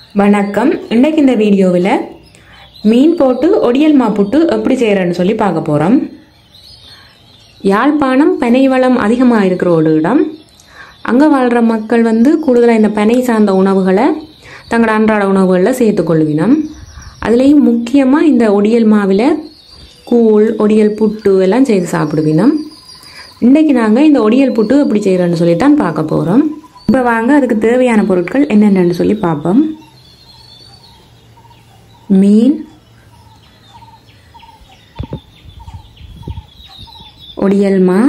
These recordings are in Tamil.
வணக்கம் இன்றைக்கு இந்த வீடியோவில் மீன் போட்டு ஒடியல் மாப்புட்டு எப்படி செய்கிறேன்னு சொல்லி பார்க்க போகிறோம் யாழ்ப்பாணம் பனை வளம் அதிகமாக இருக்கிற ஒரு இடம் அங்கே வாழ்கிற மக்கள் வந்து கூடுதலாக இந்த பனை சார்ந்த உணவுகளை தங்களோட அன்றாட உணவுகளில் சேர்த்துக்கொள்வினோம் அதுலேயும் முக்கியமாக இந்த ஒடியல் மாவில் கூழ் ஒடியல் புட்டு எல்லாம் செய்து சாப்பிடுவினோம் இன்றைக்கி நாங்கள் இந்த ஒடியல் புட்டு எப்படி செய்கிறோன்னு சொல்லி தான் பார்க்க போகிறோம் இப்போ வாங்க அதுக்கு தேவையான பொருட்கள் என்னென்னு சொல்லி பார்ப்போம் மீன் ஒடியல் மா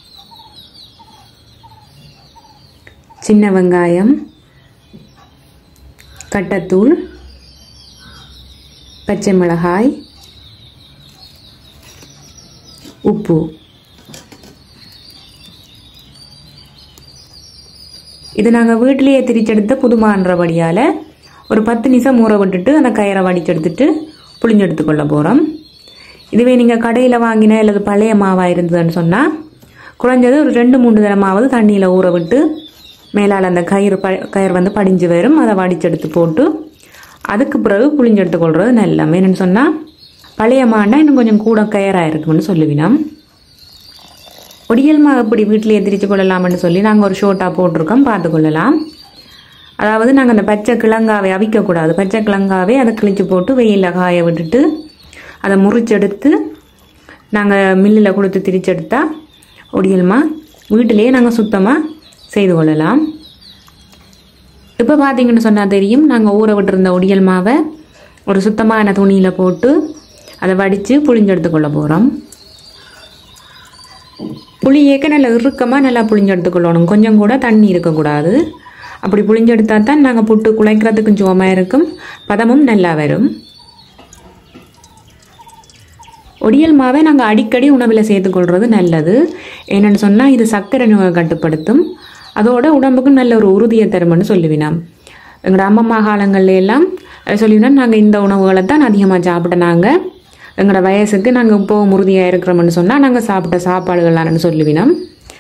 சின்ன வெங்காயம் கட்டத்தூள் பச்சை மிளகாய் உப்பு இது நாங்கள் வீட்டிலேயே திரிச்செடுத்த புதுமான்றபடியால் ஒரு பத்து நிமிஷம் ஊற விட்டுட்டு அந்த கயிறை வடிச்செடுத்துட்டு புளிஞ்செடுத்து கொள்ள போகிறோம் இதுவே நீங்கள் கடையில் வாங்கின அல்லது பழைய மாவாக இருந்ததுன்னு சொன்னால் குறைஞ்சது ஒரு ரெண்டு மூணு தரமாவது தண்ணியில் ஊற விட்டு மேலால் அந்த கயிறு ப கயிறு வந்து படிஞ்சு வரும் அதை வடிச்செடுத்து போட்டு அதுக்கு பிறகு புளிஞ்செடுத்து கொள்வது நல்ல என்னன்னு சொன்னால் பழைய மாண்டா இன்னும் கொஞ்சம் கூட கயராக இருக்கும்னு சொல்லுவினோம் ஒடியல் மா எப்படி வீட்டிலேயே திரிச்சு கொள்ளலாம்னு சொல்லி நாங்கள் ஒரு ஷோட்டாக போட்டிருக்கோம் பார்த்து கொள்ளலாம் அதாவது நாங்கள் அந்த பச்சை கிழங்காவை அவிக்கக்கூடாது பச்சை கிழங்காவே அதை கிழிச்சு போட்டு வெயிலில் காய விட்டுட்டு அதை முறிச்செடுத்து நாங்கள் மில்லில் கொடுத்து திரிச்செடுத்தா ஒடியல்மா வீட்டிலேயே நாங்கள் சுத்தமாக செய்து கொள்ளலாம் இப்போ பார்த்தீங்கன்னு சொன்னால் தெரியும் நாங்கள் ஊற விட்டுருந்த ஒடியல் மாவை ஒரு சுத்தமான துணியில் போட்டு அதை வடித்து புளிஞ்செடுத்து கொள்ள போகிறோம் புளியேக்க நல்லா இறுக்கமாக நல்லா புளிஞ்செடுத்துக்கொள்ளணும் கொஞ்சம் கூட தண்ணி இருக்கக்கூடாது அப்படி புளிஞ்செடுத்தா தான் நாங்கள் புட்டு குழைக்கிறதுக்கும் சுவமாக இருக்கும் பதமும் நல்லா வரும் ஒடியல் மாவை நாங்கள் அடிக்கடி உணவில் சேர்த்துக்கொள்வது நல்லது என்னென்னு சொன்னால் இது சர்க்கரை நோயை கட்டுப்படுத்தும் அதோட உடம்புக்கும் நல்ல ஒரு உறுதியை தரும்னு சொல்லுவினாம் எங்களோட அம்மம்மா காலங்கள்ல எல்லாம் சொல்லிவினா நாங்கள் இந்த உணவுகளை தான் அதிகமாக சாப்பிட்ட நாங்கள் எங்களோட வயசுக்கு நாங்கள் இப்போ உறுதியாக இருக்கிறோம்னு சொன்னால் நாங்கள் சாப்பிட்ட சாப்பாடுகள்லாம்னு சொல்லுவினோம்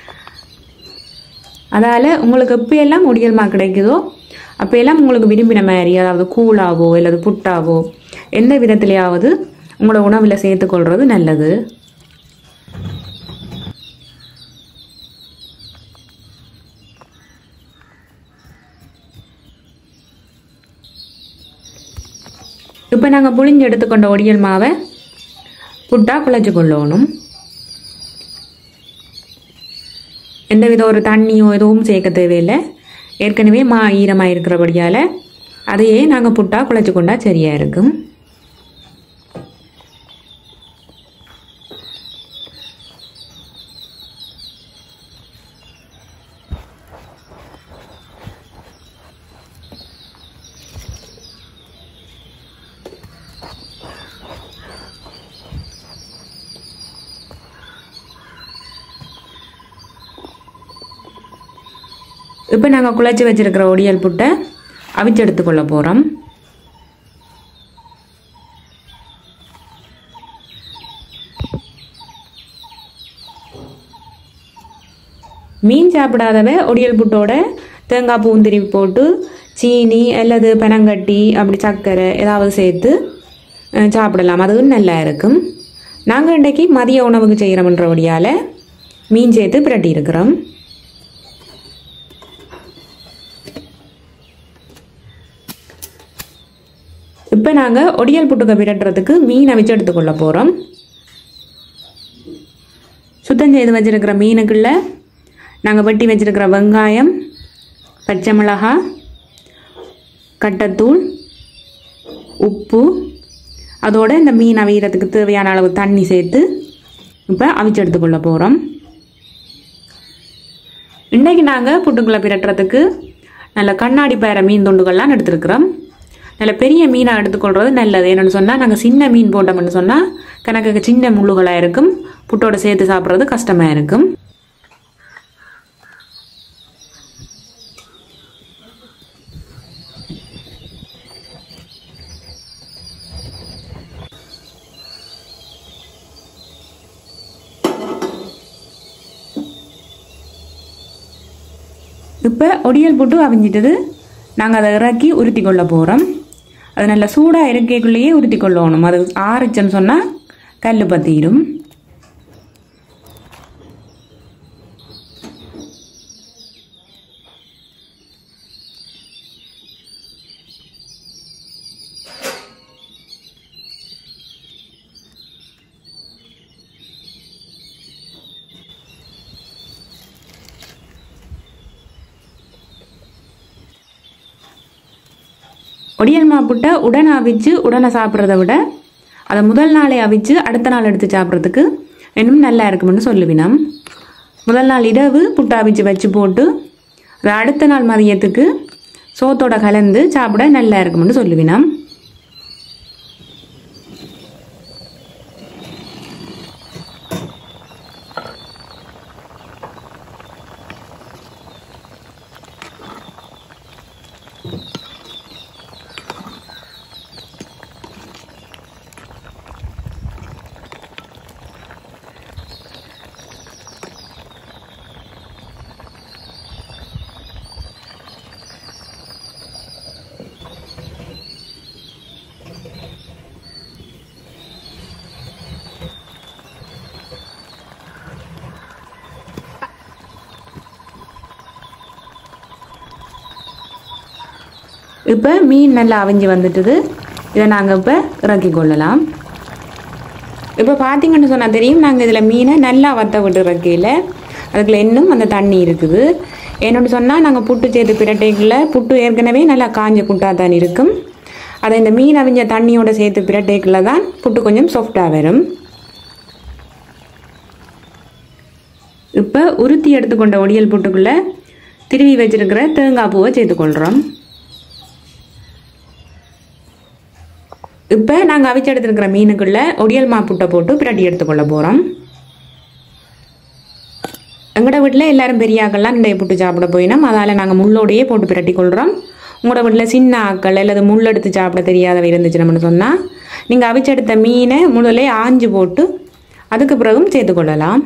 அதால் உங்களுக்கு எப்போயெல்லாம் ஒடியல்மா கிடைக்குதோ அப்போயெல்லாம் உங்களுக்கு விரும்பின மாதிரி அதாவது கூழாவோ அல்லது புட்டாவோ எந்த விதத்துலையாவது உங்களோட உணவில் சேர்த்துக்கொள்வது நல்லது இப்போ நாங்கள் புளிஞ்சு எடுத்துக்கொண்ட ஒடியல் மாவை புட்டாக குழைச்சி கொள்ளணும் எந்தவித ஒரு தண்ணியோ எதுவும் சேர்க்க தேவையில்லை ஏற்கனவே மா ஈரமாக இருக்கிறபடியால் அதையே நாங்கள் புட்டாக குழைச்சி கொண்டா சரியாக இருக்கும் இப்போ நாங்கள் குழச்சி வச்சுருக்கிற ஒடியல் புட்டை அவிச்சு எடுத்துக்கொள்ள போகிறோம் மீன் சாப்பிடாதவ ஒடியல் புட்டோட தேங்காய் பூந்திரி போட்டு சீனி அல்லது பனங்கட்டி அப்படி சர்க்கரை ஏதாவது சேர்த்து சாப்பிடலாம் அதுவும் நல்லா இருக்கும் நாங்கள் இன்றைக்கி மதிய உணவுக்கு செய்கிறோம்ன்றபடியால் மீன் சேர்த்து பிரட்டி இருக்கிறோம் இப்போ நாங்கள் ஒடியல் புட்டுக்க விரட்டுறதுக்கு மீனை வச்சு எடுத்துக்கொள்ள போகிறோம் சுத்தம் செய்து வச்சுருக்கிற மீனுக்குள்ள நாங்கள் வெட்டி வச்சுருக்கிற வெங்காயம் பச்சை மிளகாய் கட்டத்தூள் உப்பு அதோட இந்த மீன் அவிகிறதுக்கு தேவையான அளவு தண்ணி சேர்த்து இப்போ அவிச்சு எடுத்துக்கொள்ள போகிறோம் இன்றைக்கி நாங்கள் புட்டுக்குள்ளே பிரட்டுறதுக்கு நல்ல கண்ணாடி பேர மீன் துண்டுகள்லாம் எடுத்துருக்குறோம் நல்ல பெரிய மீனாக எடுத்துக்கொள்வது நல்லது என்னென்னு சொன்னால் நாங்கள் சின்ன மீன் போட்டோம்னு சொன்னால் கணக்குக்கு சின்ன முள்ளுகளாக இருக்கும் புட்டோட சேர்த்து சாப்பிட்றது கஷ்டமாக இருக்கும் இப்போ ஒடியல் புட்டு அவிஞ்சிட்டது நாங்கள் அதை இறக்கி உருத்தி கொள்ள போகிறோம் அது நல்லா சூடாக இருக்கைக்குள்ளேயே உருத்தி கொள்ளணும் அது ஆறுச்சுன்னு சொன்னால் கல் பற்றிடும் ஒடியல் மாப்புட்டை உடனே அவிச்சு உடனே சாப்பிட்றத விட அதை முதல் நாளே அவிச்சு அடுத்த நாள் எடுத்து சாப்பிட்றதுக்கு இன்னும் நல்லா இருக்கும்னு சொல்லுவினம் முதல் நாள் இரவு புட்டை அவிச்சு வச்சு போட்டு அதை அடுத்த நாள் மதியத்துக்கு சோத்தோட கலந்து சாப்பிட நல்லா இருக்கும்னு சொல்லுவினம் இப்போ மீன் நல்லா அவிஞ்சு வந்துட்டுது இதை நாங்கள் இப்போ இறக்கி கொள்ளலாம் இப்போ பார்த்தீங்கன்னு சொன்னால் தெரியும் நாங்கள் இதில் மீனை நல்லா வத்த விட்டு இறக்கையில் அதுக்குள்ள இன்னும் அந்த தண்ணி இருக்குது என்னோட சொன்னால் நாங்கள் புட்டு சேர்த்து பிரட்டைக்குள்ள புட்டு ஏற்கனவே நல்லா காஞ்ச புட்டாக தான் இருக்கும் அதை இந்த மீன் அவிஞ்ச தண்ணியோட சேர்த்து பிரட்டைக்குள்ள தான் புட்டு கொஞ்சம் சாஃப்டாக வரும் இப்போ உருத்தி எடுத்துக்கொண்ட ஒடியல் புட்டுக்குள்ளே திருவி வச்சிருக்கிற தேங்காய் பூவை சேர்த்துக்கொள்கிறோம் இப்போ நாங்கள் அவிச்சு எடுத்துருக்கிற மீனுக்குள்ள ஒடியல் மாப்புட்டை போட்டு பிரட்டி எடுத்துக்கொள்ள போகிறோம் எங்களோட வீட்டில் எல்லாரும் பெரிய ஆக்கள்லாம் நிண்டைய புட்டு சாப்பிட போயினோம் அதால் நாங்கள் முள்ளோடையே போட்டு பிரட்டி கொள்கிறோம் உங்களோட வீட்டில் சின்ன ஆக்கள் அல்லது முள் எடுத்து சாப்பிட தெரியாதவை இருந்துச்சுன்னு சொன்னால் நீங்கள் அவிச்செடுத்த மீனை முதலே ஆஞ்சு போட்டு அதுக்கு பிறகும் சேர்த்துக்கொள்ளலாம்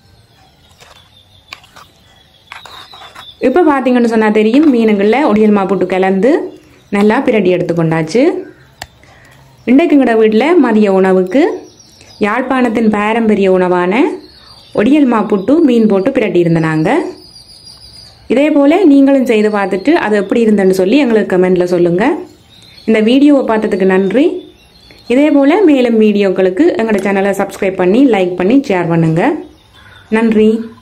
இப்போ பார்த்தீங்கன்னு சொன்னால் தெரியும் மீனுங்களில் ஒடியல் மாப்புட்டு கலந்து நல்லா பிரட்டி எடுத்துக்கொண்டாச்சு இன்றைக்குங்கட வீட்டில் மதிய உணவுக்கு யாழ்ப்பாணத்தின் பாரம்பரிய உணவான ஒடியல் மாப்புட்டு மீன் போட்டு பிரட்டி இருந்தனாங்க இதே போல் நீங்களும் செய்து பார்த்துட்டு அது எப்படி இருந்தேன்னு சொல்லி எங்களுக்கு கமெண்டில் சொல்லுங்கள் இந்த வீடியோவை பார்த்ததுக்கு நன்றி இதே போல் மேலும் வீடியோக்களுக்கு எங்களோட சேனலை சப்ஸ்கிரைப் பண்ணி லைக் பண்ணி ஷேர் பண்ணுங்கள் நன்றி